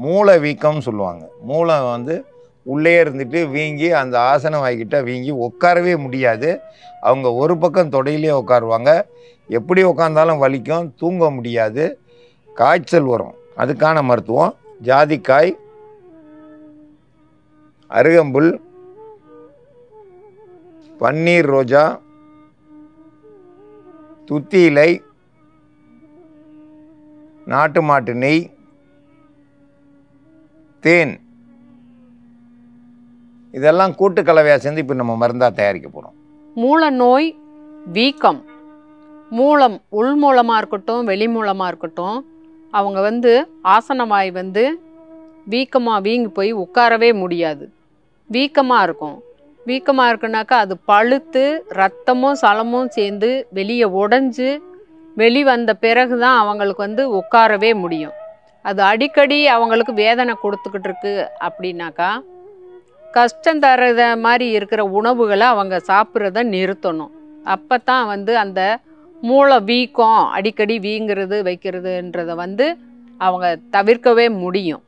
மூளை வீக்கம்னு சொல்லுவாங்க மூளை வந்து உள்ளே இருந்துட்டு வீங்கி அந்த ஆசன வாய்க்கிட்ட வீங்கி உட்காரவே முடியாது அவங்க ஒரு பக்கம் தொடையிலே உட்காருவாங்க எப்படி உட்காந்தாலும் வலிக்கும் தூங்க முடியாது காய்ச்சல் வரும் அதுக்கான மருத்துவம் ஜாதிக்காய் அருகம்புல் பன்னீர் ரோஜா துத்தி இலை நாட்டு மாட்டு நெய் தேன் இதெல்லாம் கூட்டு கலவையாக சேர்ந்து இப்போ நம்ம மருந்தாக தயாரிக்க போகிறோம் மூல நோய் வீக்கம் மூலம் உள் மூலமாக இருக்கட்டும் வெளி மூலமாக இருக்கட்டும் அவங்க வந்து ஆசனவாய் வந்து வீக்கமாக வீங்கி போய் உட்காரவே முடியாது வீக்கமாக இருக்கும் வீக்கமாக இருக்குனாக்கா அது பழுத்து ரத்தமும் சலமும் சேர்ந்து வெளியே உடைஞ்சு வெளி வந்த பிறகு தான் அவங்களுக்கு வந்து உட்காரவே முடியும் அது அடிக்கடி அவங்களுக்கு வேதனை கொடுத்துக்கிட்டு இருக்கு அப்படின்னாக்கா கஷ்டம் தர்றத மாதிரி இருக்கிற உணவுகளை அவங்க சாப்பிட்றத நிறுத்தணும் அப்போ தான் வந்து அந்த மூளை வீக்கம் அடிக்கடி வீங்கிறது வைக்கிறதுன்றத வந்து அவங்க தவிர்க்கவே முடியும்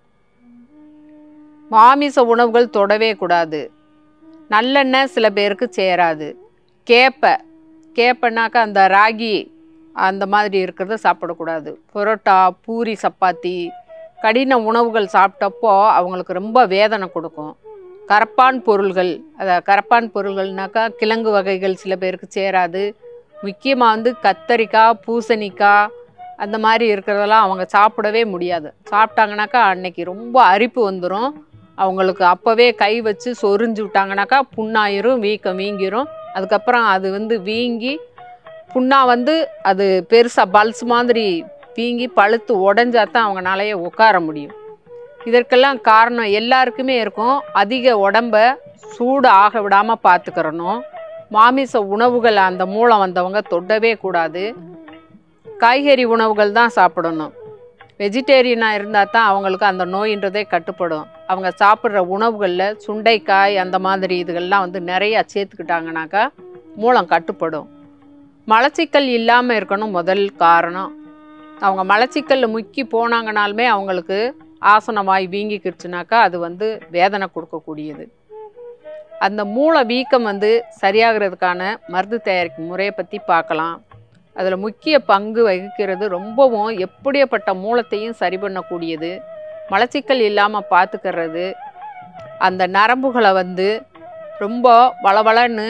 மாமிச உணவுகள் தொடவே கூடாது நல்லெண்ணெய் சில பேருக்கு சேராது கேப்பை கேப்பைனாக்கா அந்த ராகி அந்த மாதிரி இருக்கிறத சாப்பிடக்கூடாது பரோட்டா பூரி சப்பாத்தி கடின உணவுகள் சாப்பிட்டப்போ அவங்களுக்கு ரொம்ப வேதனை கொடுக்கும் கரப்பான் பொருள்கள் அத கரப்பான் பொருள்கள்னாக்கா கிழங்கு வகைகள் சில பேருக்கு சேராது முக்கியமாக வந்து கத்தரிக்காய் பூசணிக்காய் அந்த மாதிரி இருக்கிறதெல்லாம் அவங்க சாப்பிடவே முடியாது சாப்பிட்டாங்கனாக்கா அன்னைக்கு ரொம்ப அரிப்பு வந்துடும் அவங்களுக்கு அப்போவே கை வச்சு சொரிஞ்சு விட்டாங்கனாக்கா புண்ணாயிரும் வீக்கம் வீங்கிரும் அதுக்கப்புறம் அது வந்து வீங்கி புண்ணா வந்து அது பெருசாக பல்ஸ் மாதிரி வீங்கி பழுத்து உடஞ்சா தான் அவங்களாலேயே உட்கார முடியும் இதற்கெல்லாம் காரணம் எல்லாருக்குமே இருக்கும் அதிக உடம்ப சூடு ஆக விடாமல் பார்த்துக்கிறணும் மாமிச உணவுகள் அந்த மூலம் வந்தவங்க தொடவே கூடாது காய்கறி உணவுகள் தான் சாப்பிடணும் வெஜிடேரியனாக இருந்தால் தான் அவங்களுக்கு அந்த நோயின்றதே கட்டுப்படும் அவங்க சாப்பிட்ற உணவுகளில் சுண்டைக்காய் அந்த மாதிரி இதுகள்லாம் வந்து நிறையா சேர்த்துக்கிட்டாங்கனாக்கா மூலம் கட்டுப்படும் மலச்சிக்கல் இல்லாமல் இருக்கணும் முதல் காரணம் அவங்க மலச்சிக்கல்ல முக்கி போனாங்கனாலுமே அவங்களுக்கு ஆசனமாய் வீங்கிக்கிடுச்சுனாக்கா அது வந்து வேதனை கொடுக்கக்கூடியது அந்த மூளை வீக்கம் வந்து சரியாகிறதுக்கான மருந்து தயாரிக்கும் முறையை பற்றி பார்க்கலாம் அதில் முக்கிய பங்கு வகிக்கிறது ரொம்பவும் எப்படியப்பட்ட மூலத்தையும் சரி பண்ணக்கூடியது மலச்சிக்கல் இல்லாமல் பார்த்துக்கிறது அந்த நரம்புகளை வந்து ரொம்ப வளவளன்னு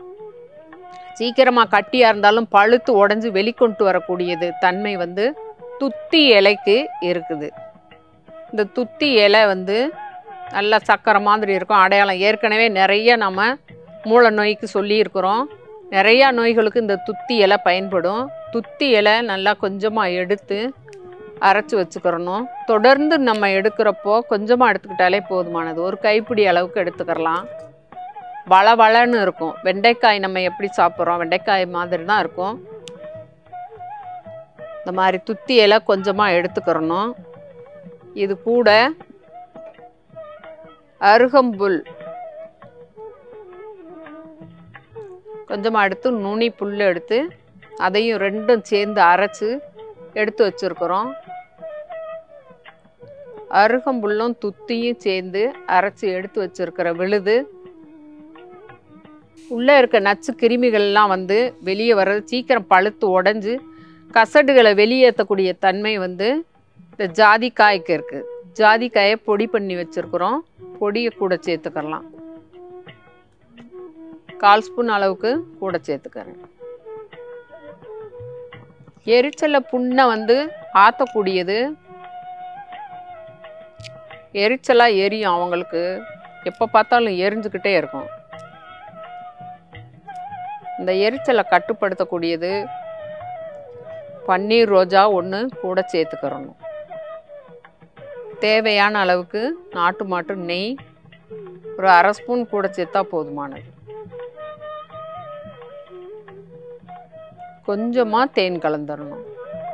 சீக்கிரமாக கட்டியாக இருந்தாலும் பழுத்து உடஞ்சி வெளிக்கொண்டு வரக்கூடியது தன்மை வந்து துத்தி இலைக்கு இருக்குது இந்த துத்தி இலை வந்து நல்ல சக்கரை மாதிரி இருக்கும் அடையாளம் ஏற்கனவே நிறைய நம்ம மூல நோய்க்கு சொல்லியிருக்கிறோம் நிறையா நோய்களுக்கு இந்த துத்தி இலை பயன்படும் துத்தி இலை நல்லா கொஞ்சமாக எடுத்து அரைச்சி வச்சுக்கிறணும் தொடர்ந்து நம்ம எடுக்கிறப்போ கொஞ்சமாக எடுத்துக்கிட்டாலே போதுமானது ஒரு கைப்பிடி அளவுக்கு எடுத்துக்கிறலாம் வளவளன்னு இருக்கும் வெண்டைக்காய் நம்ம எப்படி சாப்பிட்றோம் வெண்டைக்காய் மாதிரி தான் இருக்கும் இந்த மாதிரி துத்தி இலை கொஞ்சமாக எடுத்துக்கிறணும் இது கூட அருகம்புல் கொஞ்சமாக எடுத்து நுனி புல் எடுத்து அதையும் ரெண்டும் சேர்ந்து அரைச்சு எடுத்து வச்சுருக்குறோம் அருகம்புல்லும் துத்தியும் சேர்ந்து அரைச்சி எடுத்து வச்சிருக்கிற விழுது உள்ளே இருக்க நச்சு கிருமிகள்லாம் வந்து வெளியே வர்றது சீக்கிரம் பழுத்து உடஞ்சி கசடுகளை வெளியேற்றக்கூடிய தன்மை வந்து இந்த ஜாதிக்காய்க்கு இருக்குது ஜாதிக்காயை பொடி பண்ணி வச்சுருக்குறோம் பொடியை கூட சேர்த்துக்கலாம் கால் ஸ்பூன் அளவுக்கு கூட சேர்த்துக்கிறேன் எரிச்சலை புண்ணை வந்து ஆற்றக்கூடியது எரிச்சலாக எரியும் அவங்களுக்கு எப்போ பார்த்தாலும் எரிஞ்சுக்கிட்டே இருக்கும் இந்த எரிச்சலை கட்டுப்படுத்தக்கூடியது பன்னீர் ரோஜா ஒன்று கூட சேர்த்துக்கிறணும் தேவையான அளவுக்கு நாட்டு மாட்டு நெய் ஒரு அரை ஸ்பூன் கூட சேர்த்தா போதுமானது கொஞ்சமாக தேன் கலந்துடணும்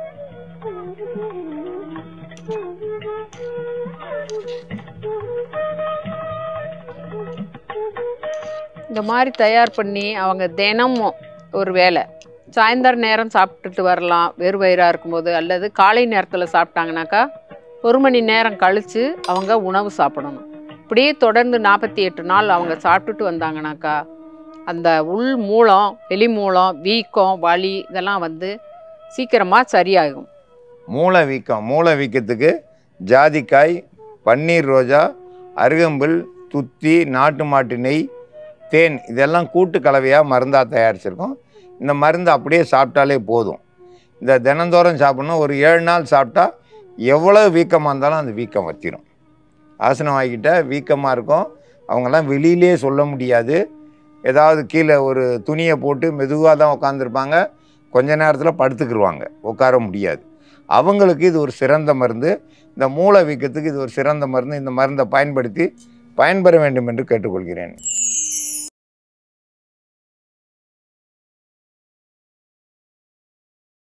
இந்த மாதிரி தயார் பண்ணி அவங்க தினமும் ஒரு வேளை சாயந்தர நேரம் சாப்பிட்டுட்டு வரலாம் வெறும் வயிறாக இருக்கும்போது அல்லது காலை நேரத்தில் சாப்பிட்டாங்கனாக்கா ஒரு மணி நேரம் கழித்து அவங்க உணவு சாப்பிடணும் இப்படியே தொடர்ந்து நாற்பத்தி எட்டு நாள் அவங்க சாப்பிட்டுட்டு வந்தாங்கனாக்கா அந்த உள் மூலம் வெளி மூலம் வீக்கம் வலி இதெல்லாம் வந்து சீக்கிரமாக சரியாகும் மூளை வீக்கம் மூளை வீக்கத்துக்கு ஜாதிக்காய் பன்னீர் ரோஜா அருகம்புல் துத்தி நாட்டு மாட்டு நெய் தேன் இதெல்லாம் கூட்டு கலவையாக மருந்தாக தயாரிச்சிருக்கோம் இந்த மருந்து அப்படியே சாப்பிட்டாலே போதும் இந்த தினந்தோறும் சாப்பிடணும் ஒரு ஏழு நாள் சாப்பிட்டா எவ்வளோ வீக்கமாக இருந்தாலும் அந்த வீக்கம் வத்திரும் ஆசனம் வாங்கிட்ட வீக்கமாக இருக்கும் அவங்கெல்லாம் வெளியிலே சொல்ல முடியாது ஏதாவது கீழே ஒரு துணியை போட்டு மெதுவாக தான் உட்காந்துருப்பாங்க கொஞ்ச நேரத்தில் படுத்துக்கிருவாங்க உட்கார முடியாது அவங்களுக்கு இது ஒரு சிறந்த மருந்து இந்த மூளை வீக்கத்துக்கு இது ஒரு சிறந்த மருந்து இந்த மருந்தை பயன்படுத்தி பயன்பெற வேண்டும் என்று கேட்டுக்கொள்கிறேன்